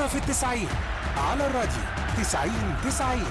كرة في التسعين على الراديو تسعين تسعين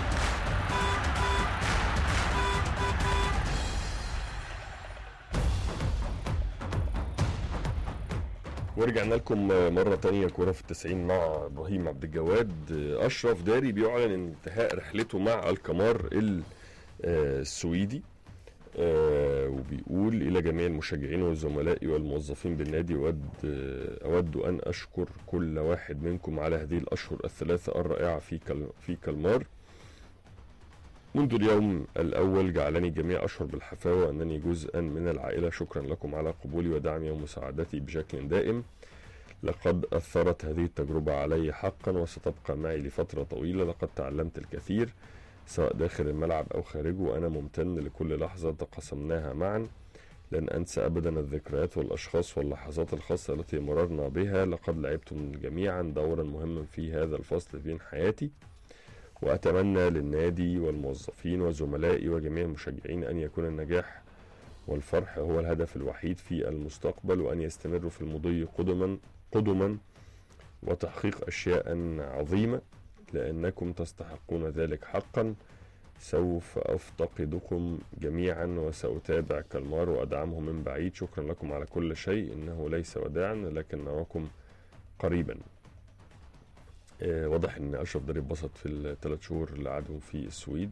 ورجعنا لكم مرة تانية كورة في التسعين مع إبراهيم عبد الجواد أشرف داري بيعلن انتهاء رحلته مع الكمار ال- آه، السويدي آه، وبيقول إلى جميع المشجعين والزملاء والموظفين بالنادي أود آه، أود أن أشكر كل واحد منكم على هذه الأشهر الثلاثة الرائعة في كال- في كالمار منذ اليوم الأول جعلني جميع أشعر بالحفاوة أنني جزءا من العائلة شكرا لكم على قبولي ودعمي ومساعدتي بشكل دائم لقد أثرت هذه التجربة علي حقا وستبقى معي لفترة طويلة لقد تعلمت الكثير سواء داخل الملعب أو خارجه وأنا ممتن لكل لحظة تقاسمناها معا لن أنسى أبدا الذكريات والأشخاص واللحظات الخاصة التي مررنا بها لقد لعبتم جميعا دورا مهما في هذا الفصل من حياتي وأتمنى للنادي والموظفين وزملائي وجميع المشجعين أن يكون النجاح والفرح هو الهدف الوحيد في المستقبل وأن يستمروا في المضي قدما قدما وتحقيق أشياء عظيمة لأنكم تستحقون ذلك حقا سوف أفتقدكم جميعا وسأتابع كالمار وأدعمه من بعيد شكرا لكم على كل شيء إنه ليس وداعا لكن نراكم قريبا آه، واضح ان اشرف داري اتبسط في الثلاث شهور اللي قعدهم في السويد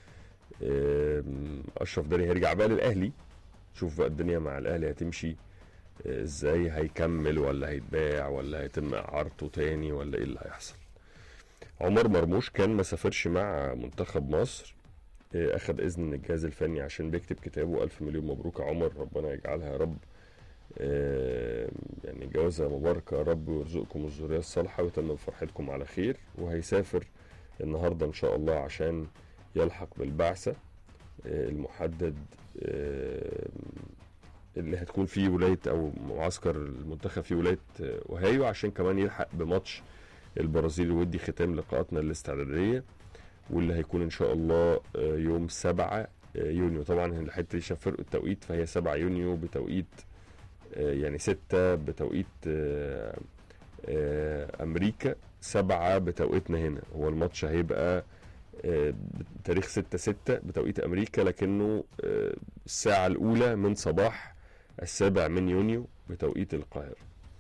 آم، اشرف داري هيرجع بقى للاهلي شوف بقى الدنيا مع الاهلي هتمشي آه، ازاي هيكمل ولا هيتباع ولا هيتم اعارته تاني ولا ايه اللي هيحصل عمر مرموش كان ما سافرش مع منتخب مصر آه، اخد اذن من الجهاز الفني عشان بيكتب كتابه الف مليون مبروك يا عمر ربنا يجعلها يا رب آه، يعني جوازة مباركة يا رب ويرزقكم الذرية الصالحة ويتم بفرحتكم على خير وهيسافر النهاردة إن شاء الله عشان يلحق بالبعثة آه، المحدد آه، اللي هتكون في ولاية أو معسكر المنتخب في ولاية آه، أوهايو عشان كمان يلحق بماتش البرازيل ويدي ختام لقاءاتنا الاستعدادية واللي هيكون إن شاء الله آه، يوم 7 يونيو طبعا الحتة دي شاف فرق التوقيت فهي 7 يونيو بتوقيت آه، يعني ستة بتوقيت آه، آه، أمريكا سبعة بتوقيتنا هنا هو الماتش هيبقى آه، بتاريخ ستة ستة بتوقيت أمريكا لكنه آه، الساعة الأولى من صباح السابع من يونيو بتوقيت القاهرة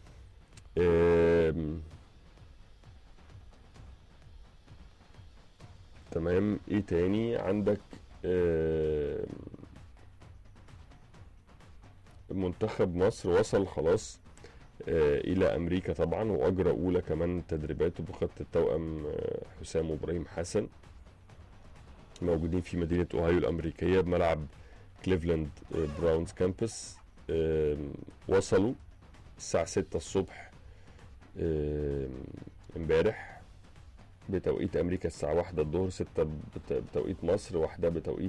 آم، تمام ايه تاني عندك آم، منتخب مصر وصل خلاص آه، الى امريكا طبعا واجرى اولى كمان تدريباته بخط التوأم آه، حسام وابراهيم حسن موجودين في مدينه اوهايو الامريكيه بملعب كليفلاند آه، براونز كامبس آم، وصلوا الساعه 6 الصبح آم، امبارح بتوقيت امريكا الساعه 1 الظهر 6 بت- بتوقيت مصر واحده بتوقيت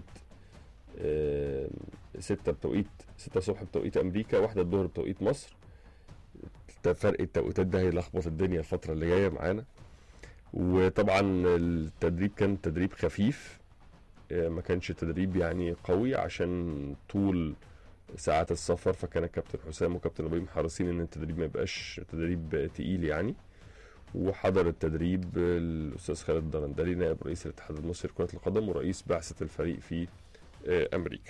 آم، ستة بتوقيت ستة الصبح بتوقيت أمريكا واحدة الظهر بتوقيت مصر ده فرق التوقيتات ده هيلخبط الدنيا الفترة اللي جاية معانا وطبعا التدريب كان تدريب خفيف آه، ما كانش تدريب يعني قوي عشان طول ساعات السفر فكان الكابتن حسام وكابتن ابراهيم حريصين ان التدريب ما يبقاش تدريب تقيل يعني وحضر التدريب الاستاذ خالد درندلي نائب رئيس الاتحاد المصري لكرة القدم ورئيس بعثة الفريق في آه، امريكا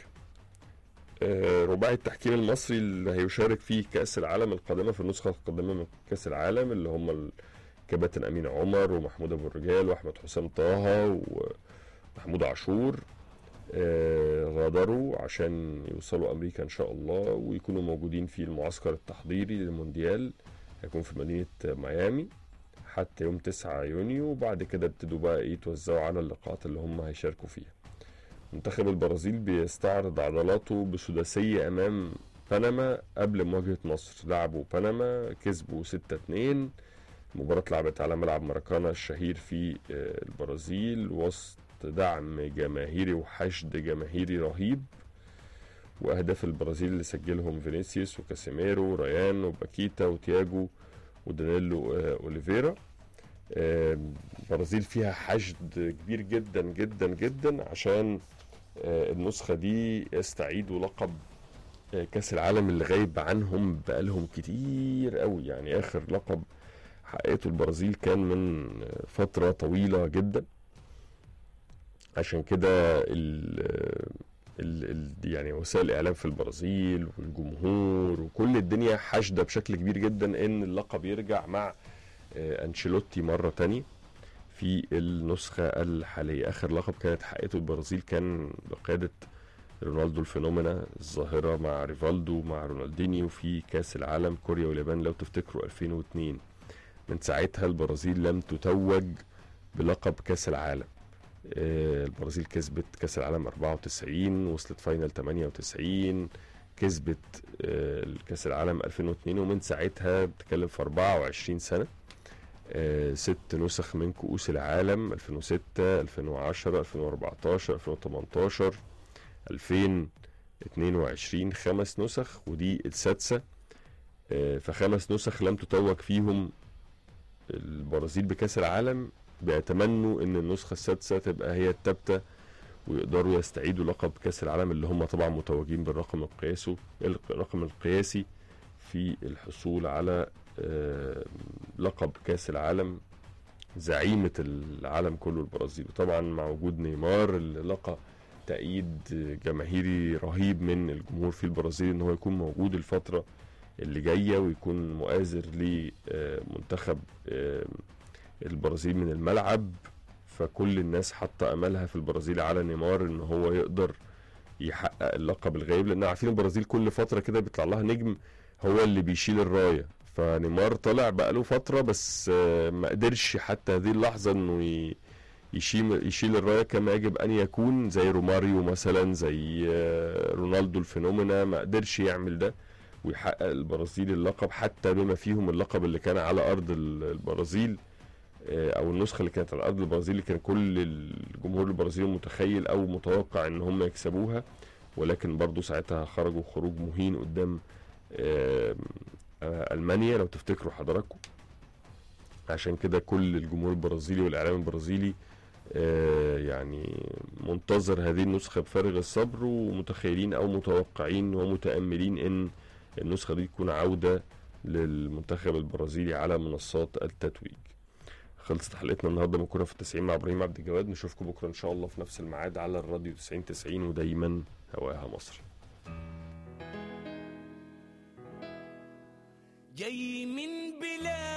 آه، رباعي التحكيم المصري اللي هيشارك في كأس العالم القادمة في النسخة القادمة من كأس العالم اللي هم الكباتن أمين عمر ومحمود أبو الرجال وأحمد حسام طه ومحمود عاشور آه، غادروا عشان يوصلوا أمريكا إن شاء الله ويكونوا موجودين في المعسكر التحضيري للمونديال هيكون في مدينة ميامي حتى يوم 9 يونيو وبعد كده ابتدوا بقى ايه يتوزعوا على اللقاءات اللي هم هيشاركوا فيها منتخب البرازيل بيستعرض عضلاته بسداسية أمام بنما قبل مواجهة مصر لعبوا بنما كسبوا 6-2 مباراة اتلعبت على ملعب مراكانا الشهير في آه، البرازيل وسط دعم جماهيري وحشد جماهيري رهيب وأهداف البرازيل اللي سجلهم فينيسيوس وكاسيميرو وريان وباكيتا وتياجو ودانيلو آه، أوليفيرا آه، البرازيل فيها حشد كبير جدا جدا جدا عشان آه، النسخة دي يستعيدوا لقب آه، كأس العالم اللي غايب عنهم بقالهم كتير قوي يعني آخر لقب حققته البرازيل كان من فترة طويلة جدا عشان كده ال ال ال يعني وسائل الاعلام في البرازيل والجمهور وكل الدنيا حاشده بشكل كبير جدا ان اللقب يرجع مع آه، انشيلوتي مره تانية في النسخه الحاليه اخر لقب كانت حققته البرازيل كان بقياده رونالدو الفينومينا الظاهره مع ريفالدو مع رونالدينيو في كاس العالم كوريا واليابان لو تفتكروا 2002 من ساعتها البرازيل لم تتوج بلقب كاس العالم آه، البرازيل كسبت كاس العالم 94 وصلت فاينل 98 كسبت آه، كاس العالم 2002 ومن ساعتها بتتكلم في 24 سنه آه، ست نسخ من كؤوس العالم 2006 2010 2014 2018 2022 خمس نسخ ودي السادسه آه، فخمس نسخ لم تتوج فيهم البرازيل بكاس العالم بيتمنوا ان النسخه السادسه تبقى هي الثابته ويقدروا يستعيدوا لقب كاس العالم اللي هم طبعا متوجين بالرقم القياسي الرقم القياسي في الحصول على آه، لقب كاس العالم زعيمة العالم كله البرازيل طبعا مع وجود نيمار اللي لقى تأييد جماهيري رهيب من الجمهور في البرازيل ان هو يكون موجود الفترة اللي جاية ويكون مؤازر لمنتخب آه، البرازيل من الملعب فكل الناس حاطه املها في البرازيل على نيمار ان هو يقدر يحقق اللقب الغايب لان عارفين البرازيل كل فتره كده بيطلع لها نجم هو اللي بيشيل الرايه فنيمار طلع بقى له فتره بس آه، ما قدرش حتى هذه اللحظه انه ي- يشيل يشيل الرايه كما يجب ان يكون زي روماريو مثلا زي آه، رونالدو الفينومينا ما قدرش يعمل ده ويحقق البرازيل اللقب حتى بما فيهم اللقب اللي كان على ارض ال- البرازيل آه، او النسخه اللي كانت على ارض البرازيل اللي كان كل الجمهور البرازيلي متخيل او متوقع ان هم يكسبوها ولكن برضو ساعتها خرجوا خروج مهين قدام آه، آه، المانيا لو تفتكروا حضراتكم عشان كده كل الجمهور البرازيلي والاعلام البرازيلي آه، يعني منتظر هذه النسخه بفارغ الصبر ومتخيلين او متوقعين ومتاملين ان النسخه دي تكون عوده للمنتخب البرازيلي على منصات التتويج خلصت حلقتنا النهارده من كوره في التسعين مع ابراهيم عبد الجواد نشوفكم بكره ان شاء الله في نفس الميعاد على الراديو 90 90 ودايما هواها مصر جاي من بلاد